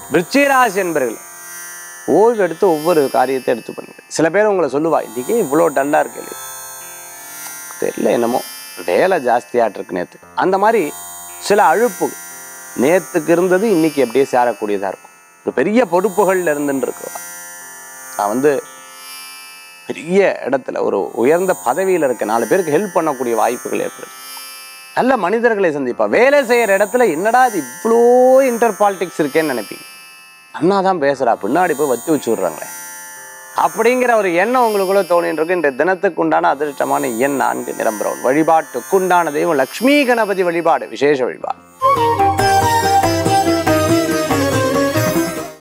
விருச்சிகராசி என்பர்கள் ஓய்வு எடுத்து ஒவ்வொரு காரியத்தை எடுத்து பண்ணுங்க சில பேர் உங்களை சொல்லுவா இன்னைக்கு இவ்வளோ டல்லாக இருக்கு இல்லையா தெரியல என்னமோ வேலை ஜாஸ்தியாட்டு இருக்கு நேற்று அந்த மாதிரி சில அழுப்பு நேத்துக்கு இருந்தது இன்னைக்கு எப்படியே சேரக்கூடியதாக இருக்கும் ஒரு பெரிய பொறுப்புகள்ல இருந்துட்டு இருக்கிறவா நான் வந்து பெரிய இடத்துல ஒரு உயர்ந்த பதவியில் இருக்க நாலு பேருக்கு ஹெல்ப் பண்ணக்கூடிய வாய்ப்புகள் ஏற்படுது நல்ல மனிதர்களை சந்திப்பா வேலை செய்யற இடத்துல என்னடா இது இவ்வளோ இன்டர் பாலிடிக்ஸ் இருக்கேன்னு நினைப்பீங்க அண்ணா தான் பேசுறா பின்னாடி போய் வச்சு வச்சு விட்றாங்களே அப்படிங்கிற ஒரு எண்ணம் உங்களுக்குள்ள தோணிட்டு இருக்கு இந்த தினத்துக்கு உண்டான அதிர்ஷ்டமான எண் நான்கு நிரம்புறவன் வழிபாட்டுக்குண்டான தெய்வம் லக்ஷ்மி கணபதி வழிபாடு விசேஷ வழிபாடு